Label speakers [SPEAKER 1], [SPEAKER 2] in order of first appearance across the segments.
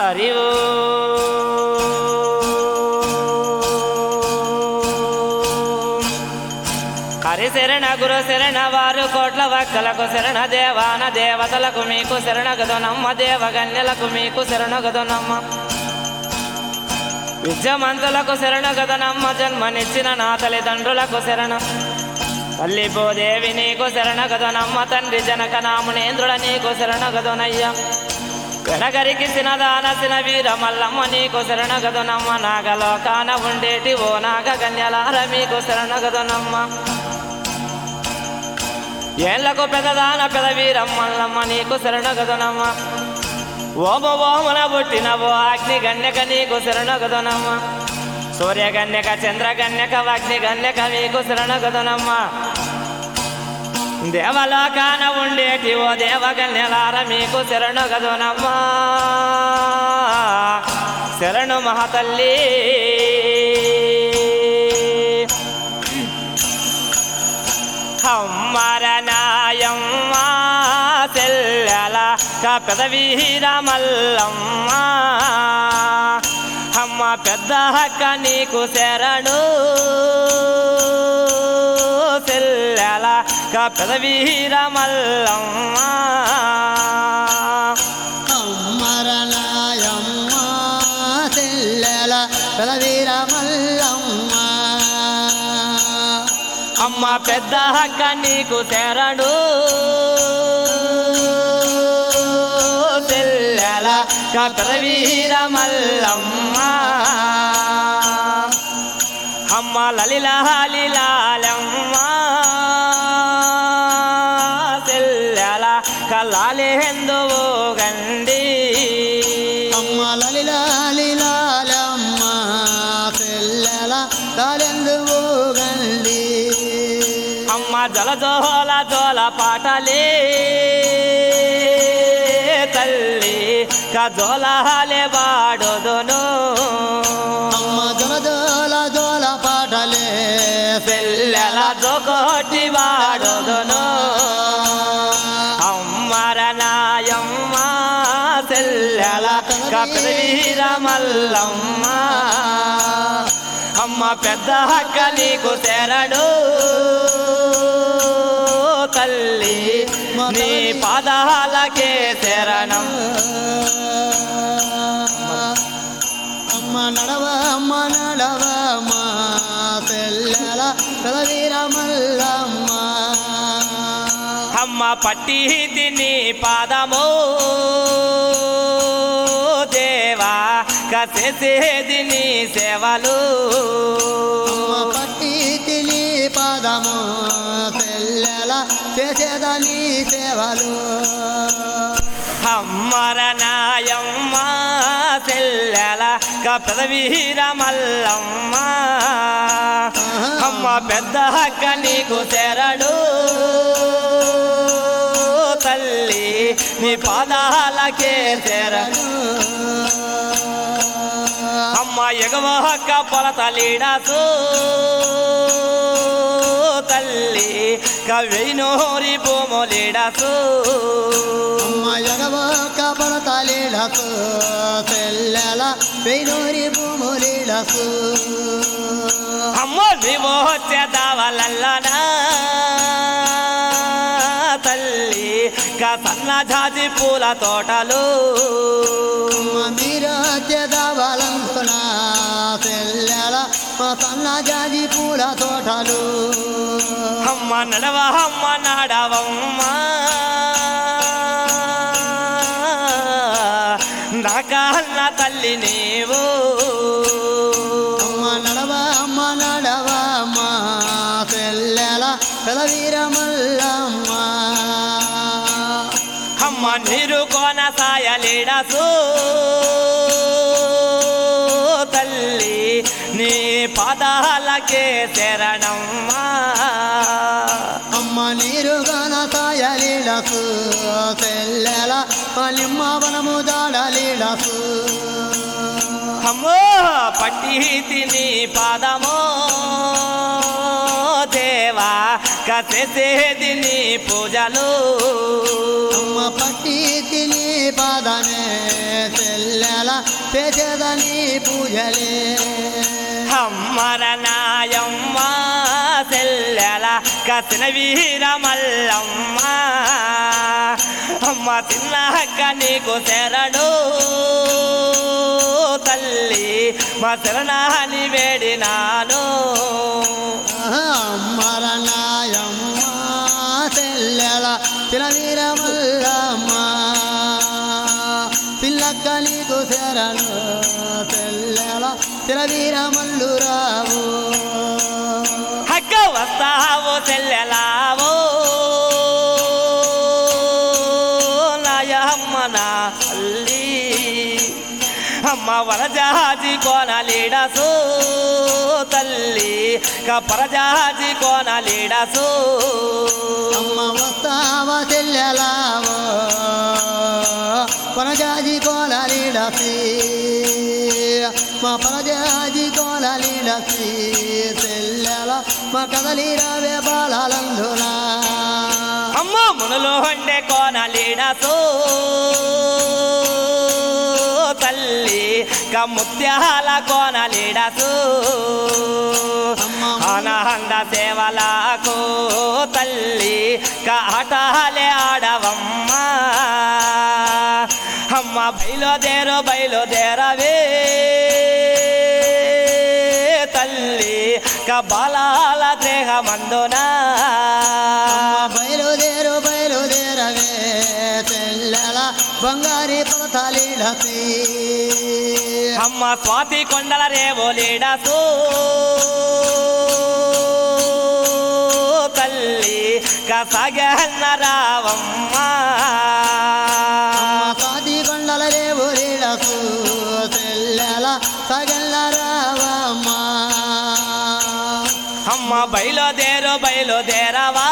[SPEAKER 1] హరి ఓం. హరి శరణ గురు శరణ వారు కోట్ల వక్కలకు శరణ దేవాన దేవతలకు మీకు శరణ గదునమ్మ దేవగన్యలకు మీకు శరణ గదునమ్మ విద్యమంతులకు శరణ గదనమ్మ జన్మనిచ్చిన నా తల్లిదండ్రులకు శరణం తల్లి భూదేవి నీకు శరణ గదనమ్మ తండ్రి జనక నామునేంద్రుడ నీకు శరణ గదనయ్య వెనగరికి సినదానసిన వీర మల్లమ్మ నీకు శరణ గదనమ్మ నాగలోకాన ఉండేటి ఓ నాగ కన్యలార మీకు శరణ గదనమ్మ ఏళ్లకు పెదదాన పెద వీరమ్మల్లమ్మ నీకు శరణ గదనమ్మ ఓమ ఓమన పుట్టిన ఓ అగ్ని గన్యక నీకు శరణ గదనమ్మ సూర్య గన్యక చంద్ర గన్యక అగ్ని గన్యక మీకు శరణ గదనమ్మ దేవలోకాన ఉండేటి ఓ దేవగన్యలార మీకు శరణు గదునమ్మ శరణు మహతల్లి హమ్మరనాయమ్మ సెల్లల కపెద వీరమల్లమ్మ అమ్మ పెద్ద హక్క నీకు శరణు సెల్లల కపెద వీరమల్లమ్మ
[SPEAKER 2] అమ్మరనాయమ్మ తెల్లెల పెదవీర మల్లమ్మ
[SPEAKER 1] అమ్మ పెద్ద హక్క నీకు శరణు తెల్లల కపెద వీరమల్లమ్మ అమ్మ లలిల హాలిలాలమ్మ తెల్లల కలాలేందువు గండి
[SPEAKER 2] అమ్మ లలిలాలిలాలమ్మ తెల్లెల దాలెందువు గండి
[SPEAKER 1] అమ్మ జల జోల జోల పాటలే తల్లి కజోలహాలే బాడోదును
[SPEAKER 2] అమ్మ జోల జోల పాటలే
[SPEAKER 1] పిల్లల జోకోటి వాడోదును అమ్మర నాయమ్మ తెల్లల కపివీర మల్లమ్మ అమ్మ పెద్ద హక్క నీకు తెరడు తల్లి నీ పాదాలకే శరణం
[SPEAKER 2] అమ్మ నడవ అమ్మ నడవ అమ్మ తెల్లెల పెదవీర మల్లమ్మ
[SPEAKER 1] అమ్మ పట్టి తిని పాదము దేవా కసేసేది నీ సేవలు
[SPEAKER 2] అమ్మ పట్టి తిని పాదము తెల్లెల చేసేదని సేవలు
[SPEAKER 1] అమ్మర నాయమ్మ తెల్లెల కపెద వీర మల్లమ్మ అమ్మ పెద్ద హక్క నీకు శరణు తల్లి నీ పాదాలకే శరణు అమ్మ ఎగవ హక్క పొలతలీడాసు తల్లి కవినోరి భూములీడాసు
[SPEAKER 2] అమ్మ ఎగవ కబడతలీడసు తెల్లెల వెయ్నూరి భూములీడసు
[SPEAKER 1] అమ్మ నీవో చేదావలల్లనా తల్లి కసన్న జాజి పూల తోటలు
[SPEAKER 2] అమ్మ మీరు చేదవలంతున తెల్లెల మా సన్న జాజి పూల తోటలు
[SPEAKER 1] అమ్మ నడవ అమ్మ నడవమ్మ నాకన్న తల్లి నీవు
[SPEAKER 2] అమ్మ నడవ అమ్మ నడవ అమ్మ తెల్లెల పెదవీర మల్లమ్మ
[SPEAKER 1] అమ్మ నీరు కోన సాయలీడసు తల్లి నీ పాదాలకే శరణమ్మా
[SPEAKER 2] అమ్మ నీరు గన సాయలీడసు తెల్లెల పలిమ్మ వనము దాడలీడసు
[SPEAKER 1] అమ్మో పట్టి తిని పాదమో దేవా కసేది నీ పూజలు
[SPEAKER 2] అమ్మ పట్టి తిని పాదనే తెల్ల చెల్లెల చేసేదని పూజలే
[SPEAKER 1] అమ్మర నాయమ్మ సెల్లెల కసిన వీర మల్లమ్మ అమ్మ తిన్నాక నీకు శరణు తల్లి మా శరణాన్ని వేడినాను
[SPEAKER 2] మరణాయమ్మ చెల్లెల చిరవీరమల్లమ్మ పిల్లక్క నీకు శరణు చెల్లెల చిరవీరమల్లు రావు
[SPEAKER 1] హక్క వస్తావో చెల్లెలావో నాయమ్మ నా తల్లి అమ్మ వరజాజి కోనలీడసు తల్లి కపరజాజి కోనలీడసు
[SPEAKER 2] అమ్మ వస్తావా చెల్లెలావో పరజాజి కోలలీడసి మా పరజాజి కోలలీడసి చెల్లెల మా కదలి రావే బాలందునా
[SPEAKER 1] అమ్మ మునులు ఉండే కోనలీడసు తల్లి కముత్యాల కోనలీడసు ఆనంద సేవలకు తల్లి కాటాలే ఆడవమ్మ అమ్మ బయలుదేరు బయలుదేరవే తల్లి కబాలాల దేహమందునా
[SPEAKER 2] బయలుదేరు బయలుదేరవే చెల్లెల బంగారి పడతలీడసి
[SPEAKER 1] అమ్మ స్వాతి కొండల రేవోలీడసు తల్లి కసగన్న రావమ్మ
[SPEAKER 2] సాది కొండల రేవులీడసు చెల్లెల సగల్ల రావమ్మ
[SPEAKER 1] అమ్మ బయలుదేరు బయలుదేరవా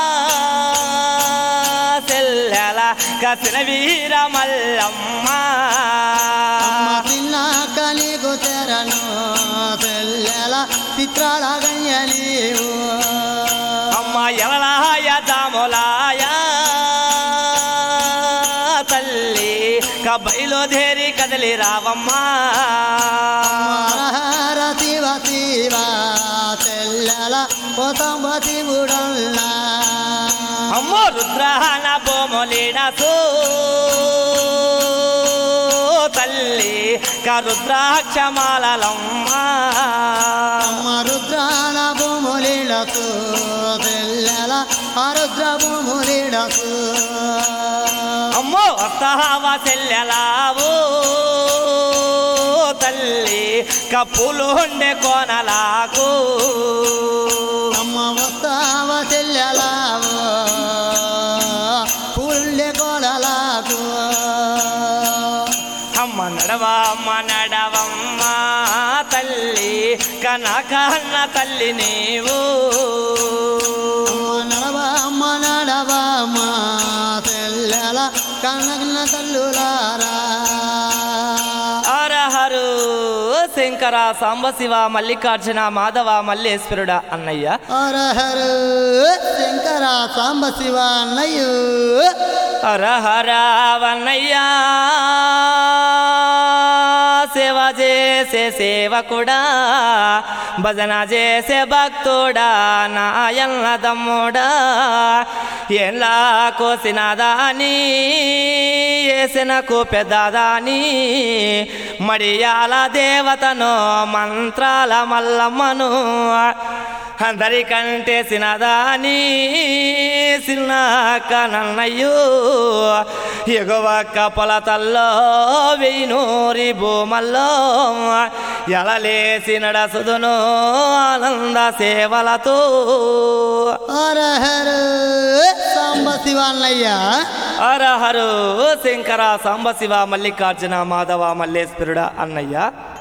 [SPEAKER 1] సెల్లెల కసిన వీర మల్లమ్మ
[SPEAKER 2] అమ్మ తిన్నాక నీకు తెరను చెల్లెల చిత్రాల గయ్య నీవు
[SPEAKER 1] అమ్మ ఎలలాయ దాములాయ తల్లి క బయలుదేరి కదలి రావమ్మా
[SPEAKER 2] హర శివ శివ చెల్లెల పోతంబ శివుడల్లా
[SPEAKER 1] అమ్మో రుద్రహన బొమ్మలీడసు తల్లి క రుద్రాక్షమాలమ్మ
[SPEAKER 2] అమ్మ రుద్రాల భూములీడసు చెల్లెల అరుద్ర భూములీడసు
[SPEAKER 1] అమ్మో వస్తావ చెల్లెలావు తల్లి కప్పులు ఉండే కోనలాకు
[SPEAKER 2] అమ్మ వస్తావ చెల్లెలావు పుల్లె కొలలాకు
[SPEAKER 1] అమ్మ నడవా అమ్మ నడవమ్మ తల్లి కనకన్న తల్లి నీవు
[SPEAKER 2] అమ్మ నడవా అమ్మ నడవా అమ్మ తెల్లెల కన్నగిన తల్లులారా
[SPEAKER 1] హరహరు శంకర సాంబశివ మల్లికార్జున మాధవ మల్లేశ్వరుడ అన్నయ్య
[SPEAKER 2] హరహరు శంకర సాంబ శివ అన్నయ్యు
[SPEAKER 1] హరహరావన్నయ్యా సేవ చేసే సేవకుడా భజన చేసే భక్తుడా నాయన్న తమ్ముడా ఎలా కోసినదాని ఏసినకు పెద్దదాని మడియాల దేవతను మంత్రాల మల్లమ్మను అందరికంటే సినదాని సిన్నాక నన్నయ్యో ఎగువక్క పొలతల్లో వెయ్యి నూరి భూమల్లో ఎలలేసి నడసుదును ఆనంద సేవలతో
[SPEAKER 2] హరహరు సాంబ శివ అన్నయ్య
[SPEAKER 1] హరహరు శంకర సాంబశివ మల్లికార్జున మాధవ మల్లేశ్వరుడ అన్నయ్య